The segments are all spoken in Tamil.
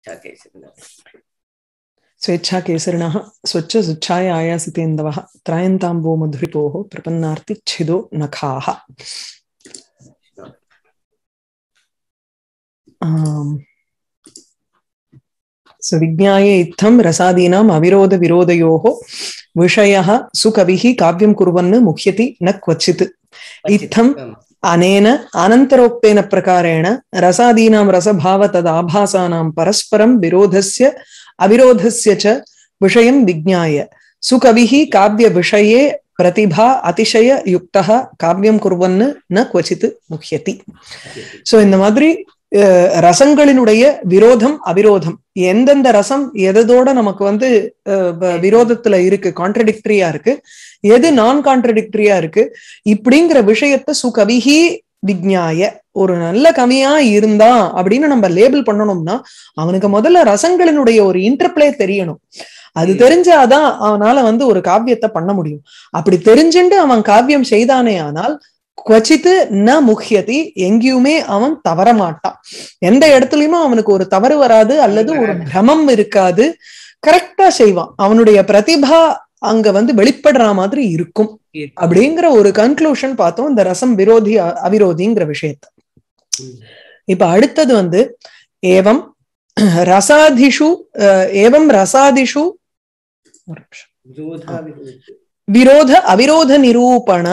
स्वेच्छा केसरिणः स्वच्छ सुच्छाय आयासितेन्दवः त्रायन्ताम्बो मधुरिपोः प्रपन्नार्तिच्छिदो नखाः विज्ञाय इत्थं रसादीनाम् अविरोधविरोधयोः विषयः सुकविः काव्यं कुर्वन् मुह्यति न क्वचित् इत्थम् अनेन अनन्तरोक्तेन प्रकारेण रसादीनां रसभाव तदाभासानां परस्परं विरोधस्य अविरोधस्य च विषयं विज्ञाय सुकविः काव्यविषये प्रतिभा அதிசயயுக்தः காவியம் குர்வன்னு ந குவச்சித் முக்கியதி சோ இந்த மாதிரி ரசங்களினுடைய விரோதம் அவிரோதம் எந்தெந்த ரசம் எதோட நமக்கு வந்து விரோதத்துல இருக்கு கான்ட்ரடிக்டரியா இருக்கு எது நான் கான்ட்ரடிக்டரியா இருக்கு இப்படிங்கிற விஷயத்த சுகவிகி விஜ்ஞாய ஒரு நல்ல கவியா இருந்தா அப்படின்னு நம்ம லேபிள் பண்ணணும்னா அவனுக்கு முதல்ல ரசங்களினுடைய ஒரு இன்டர்பிளே தெரியணும் அது தெரிஞ்சாதான் அவனால வந்து ஒரு காவியத்தை பண்ண முடியும் அப்படி தெரிஞ்சுட்டு அவன் காவியம் செய்தானே ஆனால் குவச்சித்து ந முக்கியதி எங்கேயுமே அவன் தவற மாட்டான் எந்த இடத்துலயுமே அவனுக்கு ஒரு தவறு வராது அல்லது ஒரு பிரமம் இருக்காது கரெக்டா செய்வான் அவனுடைய பிரதிபா அங்க வந்து வெளிப்படுற மாதிரி இருக்கும் அப்படிங்கிற ஒரு கன்க்ளூஷன் பார்த்தோம் இந்த ரசம் விரோதி அவிரோதிங்கிற விஷயத்த இப்ப அடுத்தது வந்து ஏவம் ரசாதிஷு ஏவம் ரசாதிஷு விரோத அவிரோத நிரூபண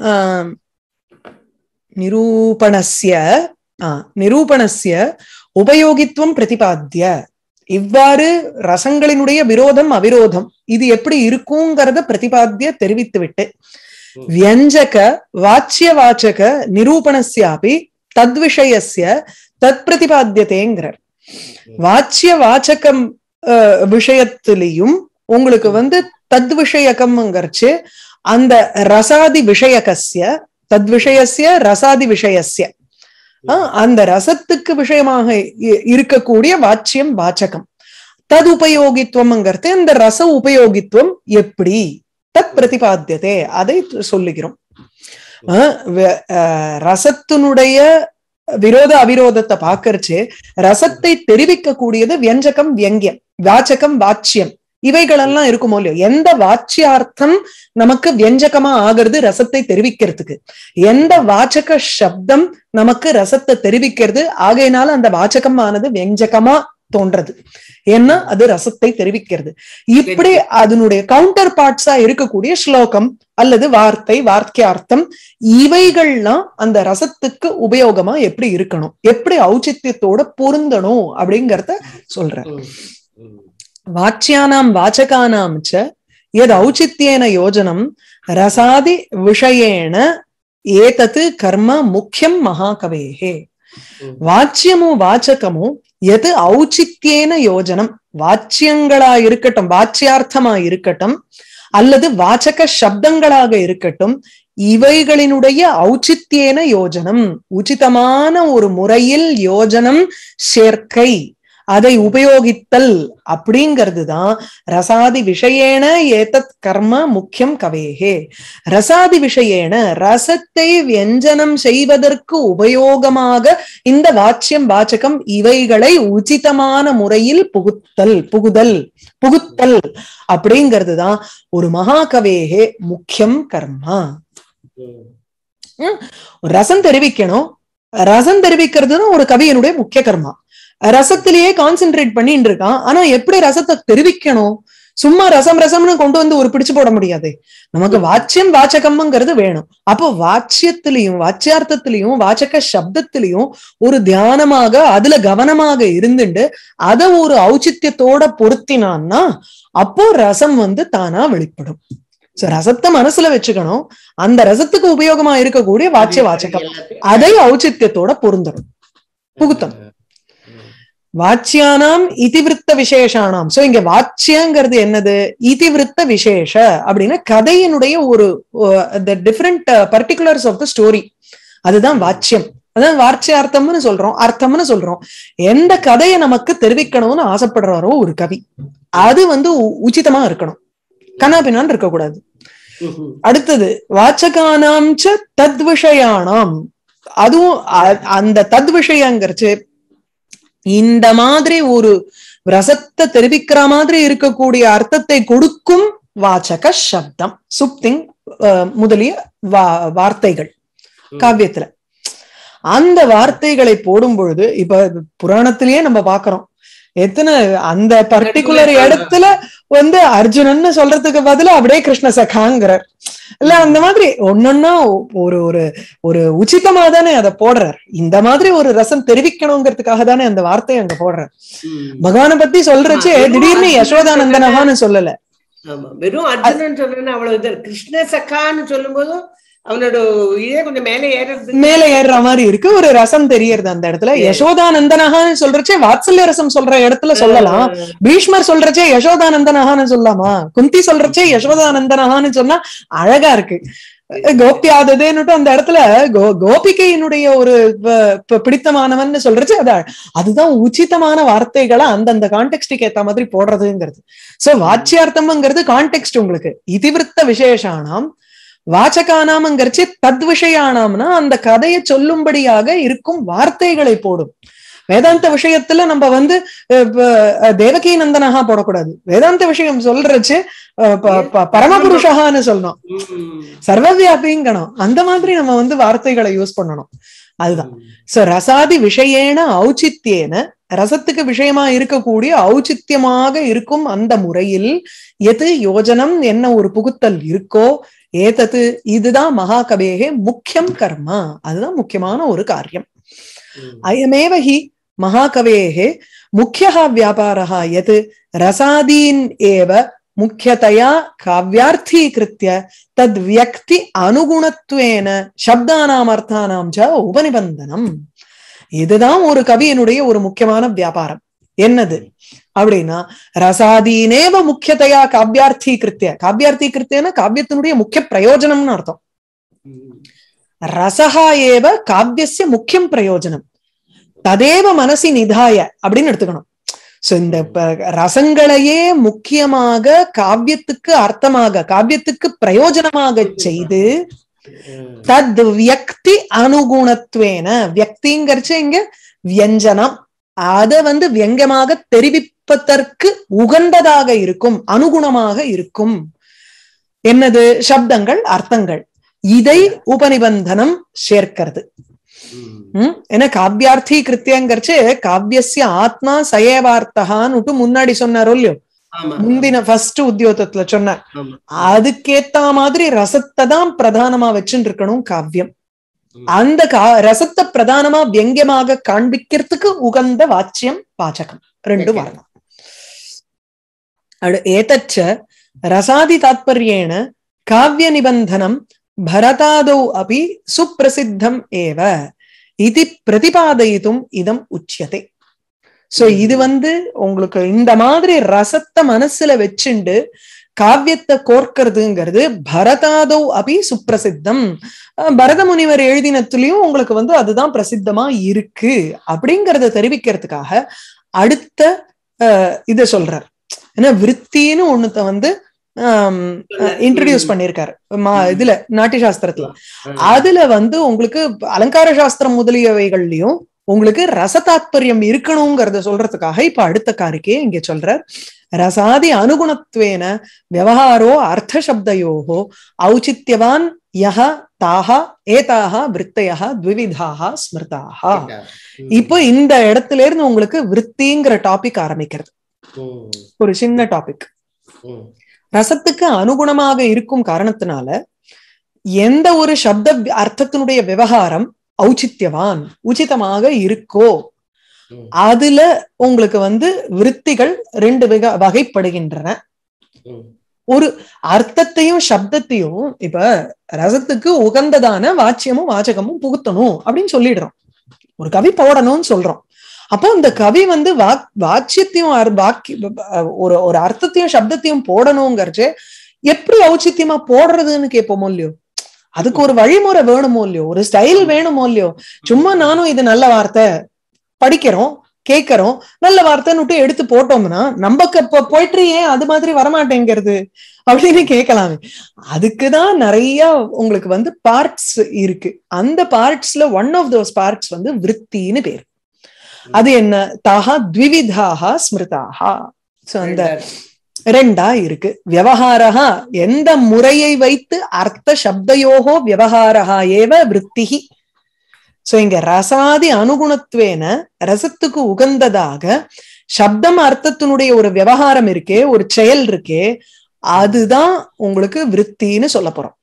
நிரூபணஸ்ய நிரூபணஸ்ய உபயோகித்துவம் பிரதிபாத்திய இவ்வாறு ரசங்களினுடைய விரோதம் அவிரோதம் இது எப்படி இருக்குங்கிறத பிரதிபாத்திய தெரிவித்து விட்டு வியஞ்சக வாச்சிய வாச்சக நிரூபணஸ்யாபி தத்விஷயஸ்ய தத் பிரதிபாத்தியதேங்கிறார் வாச்சிய வாச்சகம் விஷயத்திலையும் உங்களுக்கு வந்து தத் விஷயகம்ங்கிறச்சு அந்த ரசாதி விஷயகசிய தத் விஷயசிய ரசாதி விஷயசிய அந்த ரசத்துக்கு விஷயமாக இருக்கக்கூடிய வாச்சியம் வாச்சகம் தது உபயோகித்துவம்ங்கிறது அந்த ரச உபயோகித்துவம் எப்படி தத் பிரதிபாத்தியதே அதை சொல்லுகிறோம் ரசத்தினுடைய விரோத அவிரோதத்தை பாக்கறச்சு ரசத்தை தெரிவிக்க கூடியது வியஞ்சகம் வியங்கியம் வாச்சகம் வாச்சியம் இவைகளெல்லாம் இருக்குமோ இல்லையோ எந்த வாச்சியார்த்தம் நமக்கு வியஞ்சகமா ஆகிறது ரசத்தை தெரிவிக்கிறதுக்கு எந்த வாச்சக சப்தம் நமக்கு ரசத்தை தெரிவிக்கிறது ஆகையினால அந்த வாச்சகம் ஆனது வியஞ்சகமா தோன்றது ஏன்னா அது ரசத்தை தெரிவிக்கிறது இப்படி அதனுடைய கவுண்டர் பார்ட்ஸா இருக்கக்கூடிய ஸ்லோகம் அல்லது வார்த்தை வார்த்தையார்த்தம் இவைகள்லாம் அந்த ரசத்துக்கு உபயோகமா எப்படி இருக்கணும் எப்படி ஔச்சித்தியத்தோட பொருந்தணும் அப்படிங்கறத சொல்றேன் வாச்சியானாம் வாச்சகானாம் ச எது ஔச்சித்யேன யோஜனம் ரசாதி விஷயேன ஏதத்து கர்ம முக்கியம் மகாகவேகே வாச்சியமோ வாச்சகமோ எது ஔச்சித்யேன யோஜனம் வாச்சியங்களா இருக்கட்டும் வாச்சியார்த்தமா இருக்கட்டும் அல்லது வாச்சக சப்தங்களாக இருக்கட்டும் இவைகளினுடைய ஔச்சித்யேன யோஜனம் உச்சிதமான ஒரு முறையில் யோஜனம் சேர்க்கை அதை உபயோகித்தல் அப்படிங்கிறது தான் ரசாதி விஷயேன ஏதத் கர்ம முக்கியம் கவேகே ரசாதி விஷயேன ரசத்தை வியஞ்சனம் செய்வதற்கு உபயோகமாக இந்த வாச்சியம் வாச்சகம் இவைகளை உச்சிதமான முறையில் புகுத்தல் புகுதல் புகுத்தல் அப்படிங்கிறது தான் ஒரு மகாகவேகே முக்கியம் கர்மா ரசம் தெரிவிக்கணும் ரசம் தெரிவிக்கிறதுன்னு ஒரு கவியனுடைய முக்கிய கர்மா ரசத்திலேயே கான்சென்ட்ரேட் பண்ணிட்டு இருக்கான் ஆனா எப்படி ரசத்தை தெரிவிக்கணும் சும்மா ரசம் ரசம்னு கொண்டு வந்து ஒரு பிடிச்சு போட முடியாது நமக்கு வாச்சியம் வாச்சகம்ங்கிறது வேணும் அப்போ வாச்சியத்திலையும் வாச்சியார்த்தத்திலையும் வாச்சக சப்தத்திலையும் ஒரு தியானமாக அதுல கவனமாக இருந்துட்டு அத ஒரு ஔச்சித்யத்தோட பொருத்தினான்னா அப்போ ரசம் வந்து தானா வெளிப்படும் சோ ரசத்தை மனசுல வச்சுக்கணும் அந்த ரசத்துக்கு உபயோகமா இருக்கக்கூடிய வாச்சிய வாச்சகம் அதை ஔச்சித்யத்தோட பொருந்தணும் புகுத்தணும் வாச்சியானாம் இதிவிருத்த விசேஷானாம் சோ இங்க வாச்சியங்கிறது என்னது இதிவிருத்த விசேஷ அப்படின்னா கதையினுடைய ஒரு different particulars of the story அதுதான் வாச்சியம் அதான் வார்த்தையார்த்தம்னு சொல்றோம் அர்த்தம்னு சொல்றோம் எந்த கதையை நமக்கு தெரிவிக்கணும்னு ஆசைப்படுறாரோ ஒரு கவி அது வந்து உச்சிதமா இருக்கணும் கண்ணாபின்னான் இருக்கக்கூடாது அடுத்தது வாச்சகானாம் தத் விஷயானாம் அதுவும் அந்த தத் விஷயங்கிறச்சு இந்த மாதிரி ஒரு ரசத்தை தெரிவிக்கிற மாதிரி இருக்கக்கூடிய அர்த்தத்தை கொடுக்கும் வாச்சக சப்தம் சுப்திங் அஹ், முதலிய வா- வார்த்தைகள் காவியத்துல அந்த வார்த்தைகளை போடும் பொழுது இப்ப புராணத்திலேயே நம்ம பாக்குறோம் எத்தனை அந்த பர்டிகுலர் இடத்துல வந்து அர்ஜுனன்னு சொல்றதுக்கு பதிலா அப்படியே கிருஷ்ண சகாங்கிறார் இல்ல அந்த மாதிரி ஒன்னொன்னா ஒரு ஒரு ஒரு உச்சிதமா தானே அதை போடுறார் இந்த மாதிரி ஒரு ரசம் தெரிவிக்கணுங்கிறதுக்காக தானே அந்த வார்த்தையை அங்க போடுறார் ம். பகவானை பத்தி சொல்றச்சே ஆமா, திடீர்னு வெறும் யசோதானந்தனகான்னு சொல்லல ஆமா வெறும் அர்ஜுனன் சொல்றேன்னு அவ்வளவு இது கிருஷ்ண சக்கான்னு சொல்லும் போதும் அவனோட இதே கொஞ்சம் மேலே ஏறது மேல ஏறுற மாதிரி இருக்கு ஒரு ரசம் தெரியறது அந்த இடத்துல யசோதானந்தனகான்னு சொல்றச்சே வாத்சல்ய ரசம் சொல்ற இடத்துல சொல்லலாம் பீஷ்மர் சொல்றச்சே யசோதானந்தனகான்னு சொல்லலாமா குந்தி சொல்றச்சே யசோதானந்தனகான்னு சொன்னா அழகா இருக்கு கோபியாததேன்னுட்டு அந்த இடத்துல கோ கோபிகையினுடைய ஒரு ப- ப- பிடித்தமானவன்னு சொல்றச்சு அது அதுதான் உச்சிதமான வார்த்தைகளை அந்தந்த கான்டெக்ஸ்டுக்கு ஏத்த மாதிரி போடுறதுங்கிறது சோ வாச்சியார்த்தம்ங்கிறது கான்டெக்ஸ்ட் உங்களுக்கு இதிவிருத்த விசேஷானாம் வாச்சகானாம்ங்கிறச்சு தத் விஷயானாம்னா அந்த கதையை சொல்லும்படியாக இருக்கும் வார்த்தைகளை போடும் வேதாந்த விஷயத்துல நம்ம வந்து அஹ், ப- அஹ், தேவகி நந்தனஹா போடக்கூடாது வேதாந்த விஷயம் சொல்றச்சு அஹ், ப- ப- பரமபுருஷகான்னு சொல்லணும் ம். சர்வவியாபிங்கணும் அந்த மாதிரி நம்ம வந்து வார்த்தைகளை யூஸ் பண்ணணும் அதுதான் சோ ரசாதி விஷயேன ஔச்சித்யேன ரசத்துக்கு விஷயமா இருக்கக்கூடிய ஔச்சித்யமாக இருக்கும் அந்த முறையில் எது யோஜனம் என்ன ஒரு புகுத்தல் இருக்கோ ஏதது இதுதான் மகாகவேகே முக்கியம் கர்மா அதுதான் முக்கியமான ஒரு காரியம் ம். அயமேவ ஹி மகாகவேः मुख्यः व्यापारः यत् रसादीन् एव मुख्यतया काव्यार्थीकृत्य तद्व्यक्ति अनुगुणत्वेन शब्दानाम् अर्थानां च உபநிபந்தனம் இதுதான் ஒரு கவியினுடைய ஒரு முக்கியமான வியாபாரம் என்னது அப்படின்னா ரசாதீனேவ முக்கியதையா காவியார்த்தி கிருத்திய காவியார்த்தி கிருத்தியன காவியத்தினுடைய முக்கிய பிரயோஜனம்னு அர்த்தம் ம். ரசஹா ஏவ காவியஸ்ய முக்கியம் பிரயோஜனம் ததேவ மனசி நிதாய அப்படின்னு எடுத்துக்கணும் சோ இந்த ப- ரசங்களையே முக்கியமாக காவியத்துக்கு அர்த்தமாக காவியத்துக்கு பிரயோஜனமாக செய்து ம். தத் வியக்தி அனுகுணத்துவேன வியக்திங்கிறச்சு இங்க வியஞ்சனம் அத வந்து வியங்கமாக தெரிவிப்பதற்கு உகந்ததாக இருக்கும் அனுகுணமாக இருக்கும் என்னது சப்தங்கள் அர்த்தங்கள் இதை உபநிபந்தனம் சேர்க்கிறது ம். ம் ஏன்னா காவியார்த்தி கிருத்தியங்கிறச்சு காவியசிய ஆத்மா சயவார்த்தகான்னு முன்னாடி சொன்னாரோ இல்லையோ ஆமா முந்தின ஃபர்ஸ்ட் உத்தியோகத்துல சொன்னார் ஆமா அதுக்கேத்த மாதிரி ரசத்தை தான் பிரதானமா வச்சுட்டு இருக்கணும் காவியம் ம். அந்த கா ரசத்தை பிரதானமா வியங்கியமாக காண்பிக்கிறதுக்கு உகந்த வாச்சியம் வாச்சகம் ரெண்டு Okay. வரணும் அடு ஏதச்ச ரசாதி தாத்பர்யேன காவிய நிபந்தனம் பரதாதௌ அபி சுப்பிரசித்தம் ஏவ இது பிரதிபாதயித்தும் இதம் உச்சியதே சோ இது வந்து உங்களுக்கு இந்த மாதிரி ரசத்தை மனசுல வச்சுண்டு காவியத்தை கோர்க்கிறதுங்கிறது பரதாதோ அபி சுப்பிரசித்தம் அஹ் பரத முனிவர் எழுதினத்துலயும் உங்களுக்கு வந்து அதுதான் பிரசித்தமா இருக்கு அப்படிங்கறத தெரிவிக்கிறதுக்காக அடுத்த அஹ், இத சொல்றார் ஏன்னா விருத்தின்னு ஒண்ணுத்த வந்து இன்ட்ரடியூஸ் பண்ணிருக்காரு மா- இதுல நாட்டிய சாஸ்திரத்துல அதுல வந்து உங்களுக்கு அலங்கார சாஸ்திரம் முதலியவைகள்லயும் உங்களுக்கு ரச தாத்பரியம் இருக்கணுங்கிறத சொல்றதுக்காக இப்ப அடுத்த காரிக்கையை இங்க சொல்றார் ரசாதி அனுகுணத்வேன விவகாரோ அர்த்த சப்தயோகோ ஔச்சித்யவான் யஹ தாஹா ஏதாஹா விருத்தயா த்விவிதாக ஸ்மிருதாக இப்போ இந்த இடத்துல இருந்து உங்களுக்கு விருத்திங்கிற டாபிக் ஆரம்பிக்கிறது ஒரு சின்ன டாபிக் ரசத்துக்கு அனுகுணமாக இருக்கும் காரணத்தினால எந்த ஒரு சப்த வி- அர்த்தத்தினுடைய விவகாரம் ஔச்சித்யவான் உச்சிதமாக இருக்கோ அதுல உங்களுக்கு வந்து விருத்திகள் ரெண்டு வகை வகைப்படுகின்றன ஒரு அர்த்தத்தையும் சப்தத்தையும் இப்ப ரசத்துக்கு உகந்ததான வாச்சியமும் வாச்சகமும் புகுத்தணும் அப்படின்னு சொல்லிடுறோம் ஒரு கவி போடணும்னு சொல்றோம் அப்போ இந்த கவி வந்து வாக் வாச்சியத்தையும் அர்- வாக்கி ஒரு ஒரு அர்த்தத்தையும் சப்தத்தையும் போடணுங்கிறச்சு எப்படி ஔச்சித்தியமா போடுறதுன்னு கேட்போமோ இல்லையோ அதுக்கு ஒரு வழிமுறை வேணுமோ இல்லையோ ஒரு ஸ்டைல் வேணுமோ இல்லையோ சும்மா நானும் இது நல்ல வார்த்தை படிக்கிறோம் கேட்கறோம் நல்ல வார்த்தைன்னு எடுத்து போட்டோம்னா நம்ம போயிட்டு ஏன் அது மாதிரி வரமாட்டேங்கிறது அப்படின்னு கேட்கலாமே அதுக்குதான் நிறைய உங்களுக்கு வந்து பார்ட்ஸ் இருக்கு அந்த பார்ட்ஸ்ல ஒன் ஆஃப் தோஸ் பார்ட்ஸ் வந்து விருத்தின்னு பேர் அது என்ன தாஹா த்விவிதாக ஸ்மிருதாக சோ அந்த ரெண்டா இருக்கு விவகாரா எந்த முறையை வைத்து அர்த்த சப்தயோகோ விவகாரா ஏவ விற்த்திகி சோ இங்க ரசாதி அனுகுணத்துவேன ரசத்துக்கு உகந்ததாக சப்தம் அர்த்தத்தினுடைய ஒரு விவகாரம் இருக்கே ஒரு செயல் இருக்கே அதுதான் உங்களுக்கு விற்த்தின்னு சொல்ல போறோம்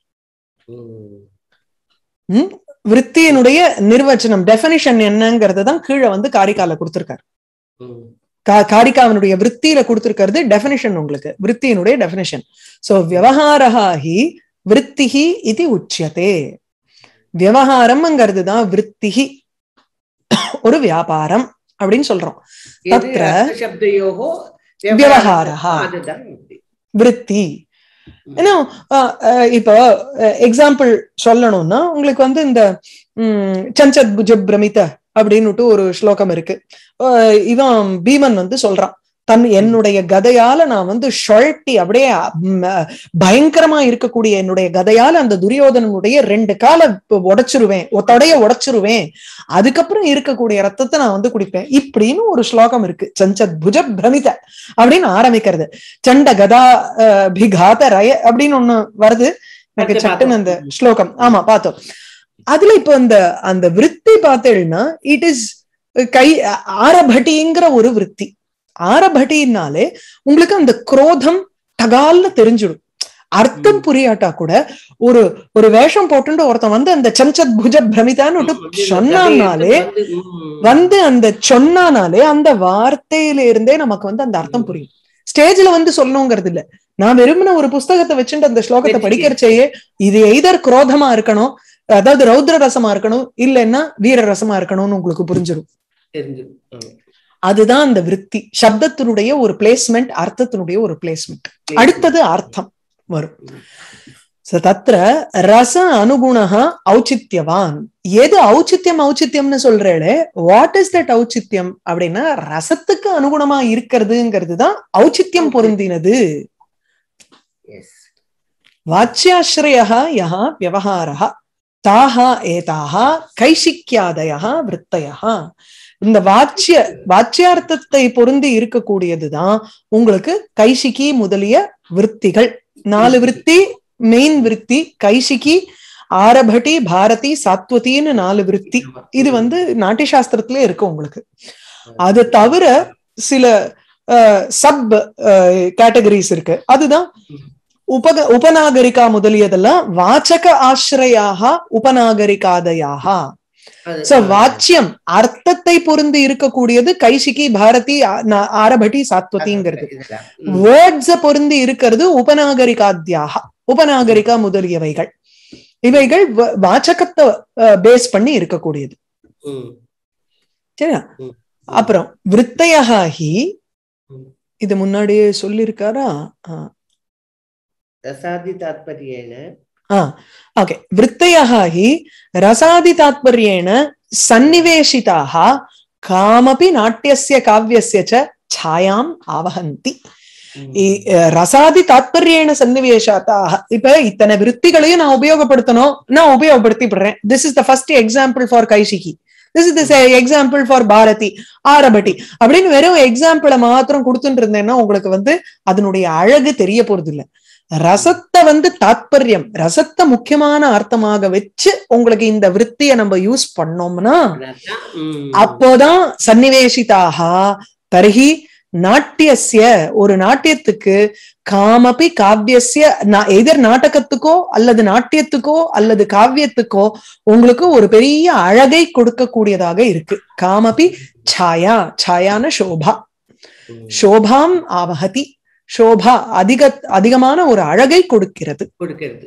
ம் விற்த்தியினுடைய நிர்வச்சனம் டெபினிஷன் என்னங்கிறது தான் கீழே வந்து காரிக்கால கொடுத்திருக்காரு காரிகாவனுடைய விற்த்தியில கொடுத்திருக்கிறது டெபினிஷன் உங்களுக்கு விற்த்தியினுடைய டெபினிஷன் சோ விவகாரா ஹி விற்த்திஹி இது உச்சியதே விவகாரம்ங்கிறது தான் விற்த்திஹி ஒரு வியாபாரம் அப்படின்னு சொல்றோம் தத்ர சப்தயோகோ விவகாரா அதுதான் விற்பி ஏன்னா இப்போ எக்ஸாம்பிள் சொல்லணும்னா உங்களுக்கு வந்து இந்த உம் சஞ்சத் புஜ பிரமித அப்படின்னுட்டு ஒரு ஸ்லோகம் இருக்கு இவன் பீமன் வந்து சொல்றான் தன் என்னுடைய கதையால நான் வந்து ஷொழட்டி அப்படியே பயங்கரமா இருக்கக்கூடிய என்னுடைய கதையால அந்த துரியோதனனுடைய ரெண்டு கால உடைச்சிருவேன் தொடைய உடைச்சிருவேன் அதுக்கப்புறம் இருக்கக்கூடிய ரத்தத்தை நான் வந்து குடிப்பேன் இப்படின்னு ஒரு ஸ்லோகம் இருக்கு சஞ்சத் புஜ பிரமித அப்படின்னு ஆரம்பிக்கிறது சண்ட கதா பிகாத ரய அப்படின்னு ஒண்ணு வருது எனக்கு சட்டுன்னு அந்த ஸ்லோகம் ஆமா பார்த்தோம் அதுல இப்ப அந்த அந்த விற்பி பார்த்தேன்னா இட் இஸ் கை ஆரபட்டிங்கிற ஒரு விற்பி ஆரபட்டினாலே உங்களுக்கு அந்த குரோதம் தகால்னு தெரிஞ்சிடும் அர்த்தம் புரியாட்டா கூட ஒரு ஒரு வேஷம் போட்டு ஒருத்தன் வந்து அந்த சஞ்சத் புஜ பிரமிதான்னு சொன்னானாலே வந்து அந்த சொன்னானாலே அந்த வார்த்தையில இருந்தே நமக்கு வந்து அந்த அர்த்தம் புரியும் ஸ்டேஜ்ல வந்து சொல்லணுங்கிறது இல்ல நான் விரும்பின ஒரு புஸ்தகத்தை வச்சுட்டு அந்த ஸ்லோகத்தை படிக்கிறச்சேயே இது எய்தர் குரோதமா இருக்கணும் அதாவது ரௌத்ர ரசமா இருக்கணும் இல்லைன்னா வீர ரசமா இருக்கணும்னு உங்களுக்கு புரிஞ்சிடும் அதுதான் அந்த விற்பி சப்தத்தினுடைய ஒரு பிளேஸ்மெண்ட் அர்த்தத்தினுடைய ஒரு பிளேஸ்மெண்ட் அடுத்தது அர்த்தம் வரும் தத்திர ரச அனுகுணா ஔச்சித்யவான் எது ஔச்சித்யம் ஔச்சித்யம்னு சொல்றேளே வாட் இஸ் தட் ஔச்சித்யம் அப்படின்னா ரசத்துக்கு அனுகுணமா இருக்கிறதுங்கிறது தான் ஔச்சித்யம் பொருந்தினது வாச்சியாஸ்ரயா யா விவகாரா தாஹா ஏதாஹா கைசிக்கியாதயா விற்பயா இந்த வாச்சிய வாச்சியார்த்தத்தை பொருந்தி இருக்கக்கூடியதுதான் உங்களுக்கு கைசிக்கி முதலிய விற்த்திகள் நாலு விற்பி மெயின் விற்பி கைசிக்கி ஆரபட்டி பாரதி சாத்வதின்னு நாலு விற்பி இது வந்து நாட்டிய சாஸ்திரத்திலே இருக்கு உங்களுக்கு அது தவிர சில சப் கேட்டகரிஸ் இருக்கு அதுதான் உபக உபநாகரிகா முதலியதெல்லாம் வாச்சக ஆசிரியாக உபநாகரிகாதயாக சோ வாச்சியம் அர்த்தத்தை பொருந்து இருக்கக்கூடியது கைசிகி பாரதி ஆரபட்டி சாத்வதிங்கிறது வேர்ட்ஸ பொருந்தி இருக்கிறது உபநாகரிகாத்தியாக உபநாகரிகா முதலியவைகள் இவைகள் வாச்சகத்தை பேஸ் பண்ணி இருக்கக்கூடியது சரியா அப்புறம் விற்த்தையாகி இது முன்னாடியே சொல்லியிருக்காரா ரசாதி தாத்பரியேன ஓகே விற்த்தையாகி ரசாதி தாத்பரியேன சன்னிவேஷிதாக காமபி நாட்டியஸ்ய காவியஸ்ய ச ಛಾಯಾಂ ஆவகந்தி ரசாதி தாத்பரியேன சன்னிவேஷாத்தாக இப்ப இத்தனை விற்த்திகளையும் நான் உபயோகப்படுத்தணும் நான் உபயோகப்படுத்திப்படுறேன் this is the first example for கைசிகி this is the example for பாரதி ஆரபட்டி அப்படின்னு வெறும் எக்ஸாம்பிளை மாத்திரம் கொடுத்துட்டு இருந்தேன்னா உங்களுக்கு வந்து அதனுடைய அழகு தெரிய போறது இல்லை ரசத்தை வந்து தாத்பரியம் ரசத்தை முக்கியமான அர்த்தமாக வச்சு உங்களுக்கு இந்த விற்த்திய நம்ம யூஸ் பண்ணோம்னா அப்போதான் சன்னிவேஷிதாக தர்ஹி நாட்டியசிய ஒரு நாட்டியத்துக்கு காமபி காவியசிய எதிர் நாடகத்துக்கோ அல்லது நாட்டியத்துக்கோ அல்லது காவியத்துக்கோ உங்களுக்கு ஒரு பெரிய அழகை கொடுக்கக்கூடியதாக இருக்கு காமபி சாயா சாயான சோபா சோபாம் ஆவகதி சோபா அதிக அதிகமான ஒரு அழகை கொடுக்கிறது கொடுக்கிறது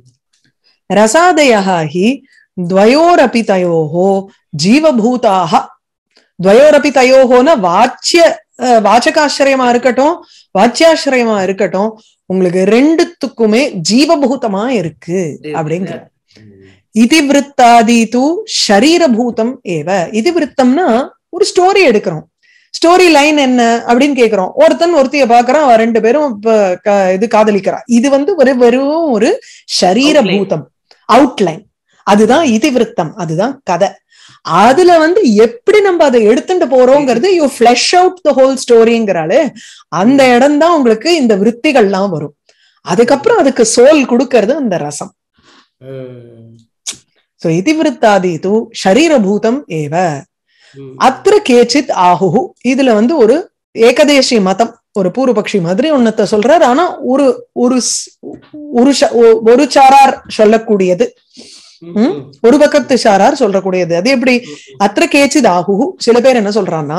ரசாதயி துவயோரபி தயோஹோ ஜீவபூதாக துவயோரபி தயோஹோன வாச்சிய வாச்சகாசிரயமா இருக்கட்டும் வாச்சியாசிரயமா இருக்கட்டும் உங்களுக்கு ரெண்டுத்துக்குமே ஜீவபூதமா இருக்கு அப்படிங்கிற இதிவிருத்தாதி தூ ஷரீரபூதம் ஏவ இதிவிருத்தம்னா ஒரு ஸ்டோரி எடுக்கிறோம் ஸ்டோரி லைன் என்ன அப்படின்னு கேக்குறோம் ஒருத்தன் ஒருத்திய பாக்குறான் அவன் ரெண்டு பேரும் இது காதலிக்கிறான் இது வந்து ஒரு வெறும் ஒரு ஷரீர பூதம் அவுட்லைன் அதுதான் இதிவிருத்தம் அதுதான் கதை அதுல வந்து எப்படி நம்ம அதை எடுத்துட்டு போறோங்கிறது you flush out the whole ஸ்டோரிங்கிறாளு அந்த இடம் தான் உங்களுக்கு இந்த விற்த்திகள்லாம் வரும் அதுக்கப்புறம் அதுக்கு சோல் கொடுக்கறது அந்த ரசம் சோ இதிவிருத்தாதி தூ ஷரீரபூதம் ஏவ அத்திர கேச்சித் ஆஹுஹு இதுல வந்து ஒரு ஏகதேசி மதம் ஒரு பூர்வபக்ஷி மாதிரி ஒன்னத்த சொல்றாரு ஆனா ஒரு ஒரு ஸ்- ஒரு ச- ஒ- ஒரு சாரார் சொல்லக்கூடியது ம்? ஒரு பக்கத்து சாரார் சொல்லக்கூடியது அது எப்படி அத்திர கேச்சித் ஆஹுஹு சில பேர் என்ன சொல்றான்னா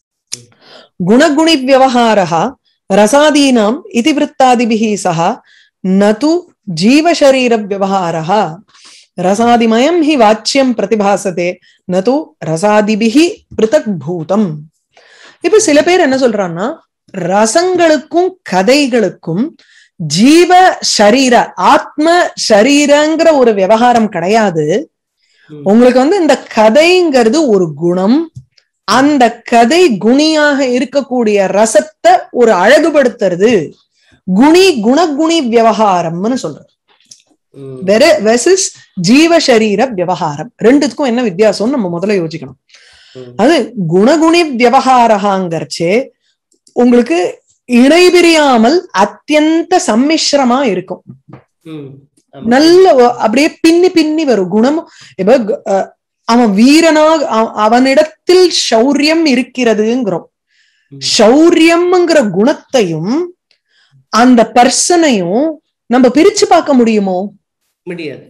குணகுணி விவகாரா ரசாதீனாம் இதிவிருத்தாதிபிஹி சக நது ஜீவசரீர விவகாரா ரசாதிமயம் ஹி வாச்சியம் பிரதிபாசதே நது ரசாதிபிஹி பிருதக் பூதம் இப்ப சில பேர் என்ன சொல்றான்னா ரசங்களுக்கும் கதைகளுக்கும் ஜீவ சரீர ஆத்ம சரீரங்கிற ஒரு விவகாரம் கிடையாது உங்களுக்கு வந்து இந்த கதைங்கிறது ஒரு குணம் அந்த கதை குணியாக இருக்கக்கூடிய ரசத்தை ஒரு அழகுபடுத்துறது குணி குணகுணி விவகாரம்னு சொல்றது வெற வெசஸ் ஜீவ சரீர விவகாரம் ரெண்டுத்துக்கும் என்ன வித்தியாசம்னு நம்ம முதல்ல யோசிக்கணும் அது குணகுணி விவகாரகாங்கிறச்சே உங்களுக்கு இணைபிரியாமல் அத்தியந்த சம்மிஸ்ரமா இருக்கும் நல்ல ஒ- அப்படியே பின்னி பின்னி வரும் குணம் இப்ப கு- அஹ் அவன் வீரனாக அவ- அவனிடத்தில் சௌரியம் இருக்கிறதுங்கிறோம் சௌரியம்ங்கிற குணத்தையும் அந்த பர்சனையும் நம்ம பிரிச்சு பார்க்க முடியுமோ முடியாது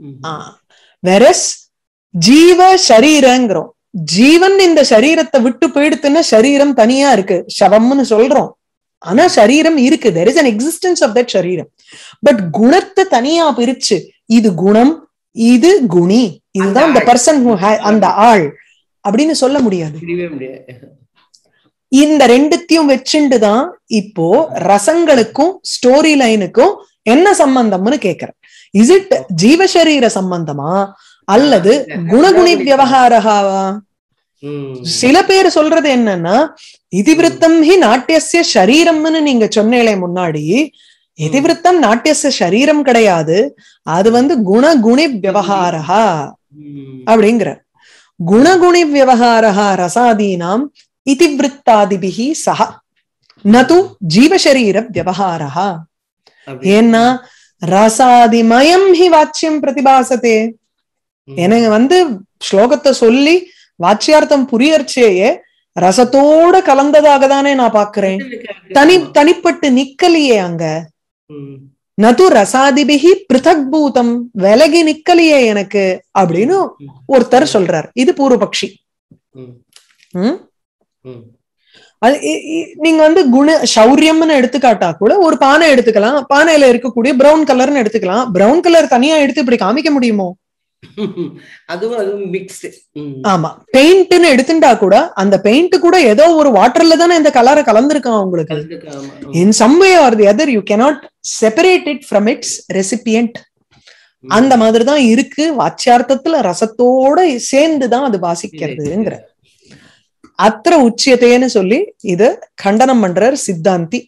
வெரஸ் ஜீவ சரீரங்கிறோம் ஜீவன் இந்த சரீரத்தை விட்டு போயிடுத்துன்னா சரீரம் தனியா இருக்கு சவம்னு சொல்றோம் ஆனா சரீரம் இருக்கு there is an existence of that சரீரம் பட் குணத்தை தனியா பிரிச்சு இது குணம் இது குணி இதுதான் இந்த ஆள். பர்சன் அந்த ஆள் அப்படின்னு சொல்ல முடியாது முடியவே முடியாது இந்த ரெண்டுத்தையும் வச்சுண்டு தான் இப்போ ரசங்களுக்கும் ஸ்டோரி லைனுக்கும் என்ன சம்பந்தம்னு கேக்குறேன் இஸ் இட் ஜீவசரீர சம்பந்தமா அல்லது குணகுணி விவகாரகாவா ம். சில பேர் சொல்றது என்னன்னா இதிவிருத்தம் ஹி நாட்டியசிய சரீரம்னு நீங்க சொன்னேளே முன்னாடி இதிவிருத்தம் நாட்டியசிய சரீரம் கிடையாது அது வந்து குணகுணி விவகாரா ம். அப்படிங்கிற குணகுணி விவகாரா ரசாதீனாம் இதிவிருத்தாதிபிஹி சஹ நது ஜீவசரீர விவகாரா அப்படி. ஏன்னா ரசாதிமயம் ஹி வாச்சியம் பிரதிபாசத்தே ம். எனக்கு வந்து ஸ்லோகத்தை சொல்லி வாச்சியார்த்தம் புரியர்ச்சேயே ரசத்தோட கலந்ததாக தானே நான் பாக்குறேன் தனி தனிப்பட்டு நிக்கலையே அங்க ம். நது ரசாதிபிகி பிருதக் பூதம் விலகி நிக்கலையே எனக்கு அப்படின்னு ஒருத்தர் சொல்றார் இது பூர்வபக்ஷி ம். ம்? ம். அது இ- இ- நீங்க வந்து குண சௌரியம்னு எடுத்துக்காட்டா கூட ஒரு பானை எடுத்துக்கலாம் பானையில இருக்கக்கூடிய பிரவுன் கலர்னு எடுத்துக்கலாம் பிரவுன் கலர் தனியா எடுத்து இப்படி காமிக்க முடியுமோ அதுவும் அதுவும் மிக்ஸ் ஆமா பெயிண்ட்னு எடுத்துட்டா கூட அந்த பெயிண்ட் கூட ஏதோ ஒரு வாட்டர்ல தானே இந்த கலரை கலந்திருக்கான் உங்களுக்கு in some way or the other you cannot separate it from its recipient அந்த மாதிரி தான் இருக்கு வாச்சியார்த்தத்துல ரசத்தோட சேர்ந்துதான் அது வாசிக்கிறதுங்கிற அத்திர உச்சியத்தைன்னு சொல்லி இத கண்டனம் பண்றார் சித்தாந்தி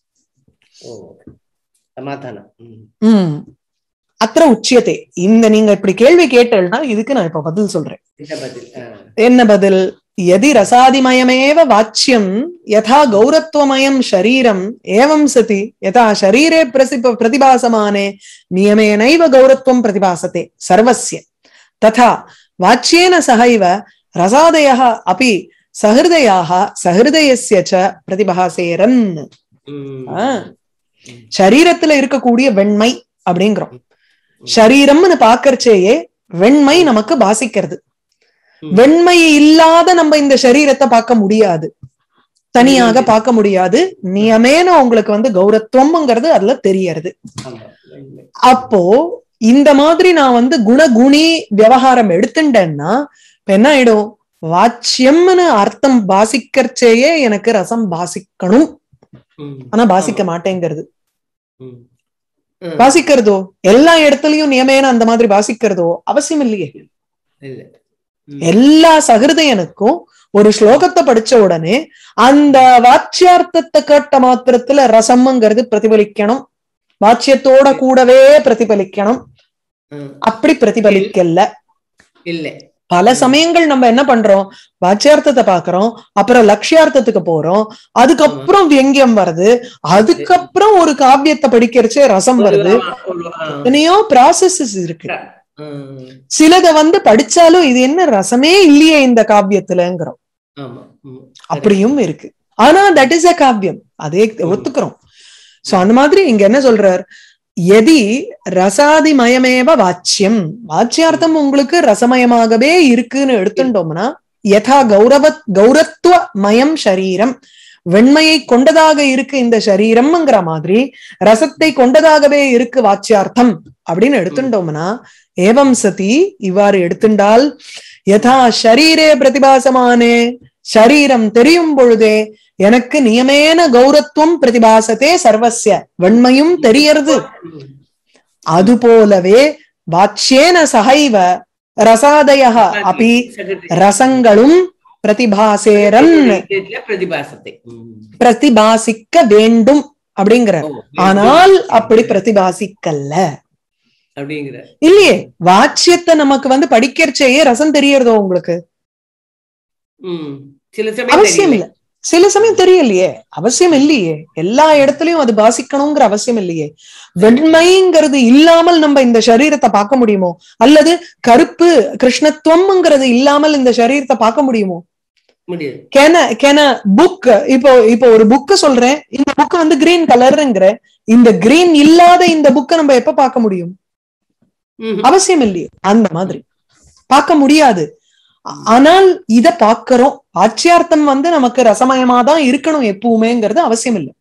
சமாதானம் ம். உம் அத்திர உச்சியத்தை இந்த நீங்க இப்படி கேள்வி கேட்டேன்னா இதுக்கு நான் இப்ப பதில் சொல்றேன் இத பதில் ஆ. என்ன பதில் यदि रसादिमयमेव वाच्यं यथा गौरत्वमयं शरीरम् एवं सति यथा शरीरे प्रसिप प्रतिभासमाने नियमेनैव गौरत्वं प्रतिभासते सर्वस्य तथा वाच्येन सहैव रसादयः अपि सहृदयाः सहृदयस्य च प्रतिभासेरन् ம். ஆ. சரீரத்துல இருக்கக்கூடிய வெண்மை அப்படிங்கிறோம் சரீரம்னு பாக்கறச்சேயே வெண்மை நமக்கு பாசிக்கிறது ம். வெண்மை இல்லாத நம்ம இந்த சரீரத்தை பார்க்க முடியாது தனியாக பார்க்க முடியாது நியமேன உங்களுக்கு வந்து கௌரத்துவம்ங்கிறது அதுல தெரியறது ஆமா. வெண்மை. அப்போ இந்த மாதிரி நான் வந்து குணகுணி விவகாரம் எடுத்துட்டேன்னா இப்ப என்ன ஆயிடும் வாச்சியம்னு அர்த்தம் பாசிக்கறச்சேயே எனக்கு ரசம் பாசிக்கணும் ம். ஆனா பாசிக்க மாட்டேங்கிறது ம். ம். வாசிக்கிறதோ எல்லா இடத்துலயும் நியமேன அந்த மாதிரி வாசிக்கிறதோ அவசியம் இல்லையே இல்ல ம். எல்லா சகிருதயனுக்கும் ஒரு ஸ்லோகத்தை படிச்ச உடனே அந்த வாச்சியார்த்தத்தை கேட்ட மாத்திரத்துல ரசம்ங்கிறது பிரதிபலிக்கணும் வாச்சியத்தோட கூடவே பிரதிபலிக்கணும் ம். அப்படி பிரதிபலிக்கல இல்ல பல சமயங்கள் நம்ம என்ன பண்றோம் வாச்சியார்த்தத்தை பாக்குறோம் அப்புறம் லட்சியார்த்தத்துக்கு போறோம் அதுக்கப்புறம் வியங்கியம் வருது அதுக்கப்புறம் ஒரு காவியத்தை படிக்கிறச்சே ரசம் வருது ஆமா, ஒரு, ஆ, எத்தனையோ ப்ராசஸஸ் இருக்கு ம், சிலத வந்து படிச்சாலும் இது என்ன ரசமே இல்லையே இந்த காவியத்துலங்கிறோம் ஆமா ம், அப்படியும் இருக்கு ஆனா தட் இஸ் அ காவியம் அதே ஒத்துக்கிறோம் சோ அந்த மாதிரி இங்க என்ன சொல்றார் எதி ரசாதிமயமேவ வாச்சியம் வாச்சியார்த்தம் உங்களுக்கு ரசமயமாகவே இருக்குன்னு எடுத்துட்டோம்னா யதா கௌரவ கௌரத்துவ மயம் சரீரம் வெண்மையை கொண்டதாக இருக்கு இந்த சரீரம்ங்கிற மாதிரி ரசத்தை கொண்டதாகவே இருக்கு வாச்சியார்த்தம் அப்படின்னு எடுத்துட்டோம்னா ஏவம் சதி இவ்வாறு எடுத்துண்டால் யதா ஷரீரே பிரதிபாசமானே ஷரீரம் தெரியும் பொழுதே எனக்கு நியமேன கௌரத்துவம் பிரதிபாசத்தே சர்வஸ்ய வெண்மையும் தெரியறது ம். அது போலவே வாச்சியேன சகைவ ரசாதய அபி சகதி. ரசங்களும் பிரதிபாசேரன் இதுல பிரதிபாசத்தை ம். பிரதிபாசிக்க வேண்டும் அப்படிங்கிற ஓ, ஆனால் அப்படி பிரதிபாசிக்கல்ல அப்படிங்கிற இல்லையே வாச்சியத்தை நமக்கு வந்து படிக்கிறச்சேயே ரசம் தெரியறதோ உங்களுக்கு ம். சில சமயம் அவசியம் தெரியல. இல்ல சில சமயம் தெரியலையே அவசியம் இல்லையே எல்லா இடத்துலயும் அது பாசிக்கணுங்கிற அவசியம் இல்லையே வெண்மைங்கிறது இல்லாமல் நம்ம இந்த சரீரத்தை பார்க்க முடியுமோ அல்லது கருப்பு கிருஷ்ணத்துவம்ங்கிறது இல்லாமல் இந்த சரீரத்தை பார்க்க முடியுமோ முடியாது கேன கேன புக் இப்போ இப்போ ஒரு புக் சொல்றேன் இந்த புக் வந்து கிரீன் கலருங்கிற இந்த கிரீன் இல்லாத இந்த புக்கை நம்ம எப்ப பார்க்க முடியும் ம். அவசியம் இல்லையே அந்த மாதிரி பார்க்க முடியாது ஆ- ஆனால் இத பாக்குறோம் ஆட்சியார்த்தம் வந்து நமக்கு ரசமயமா தான் இருக்கணும் எப்பவுமேங்கிறது அவசியம் இல்லை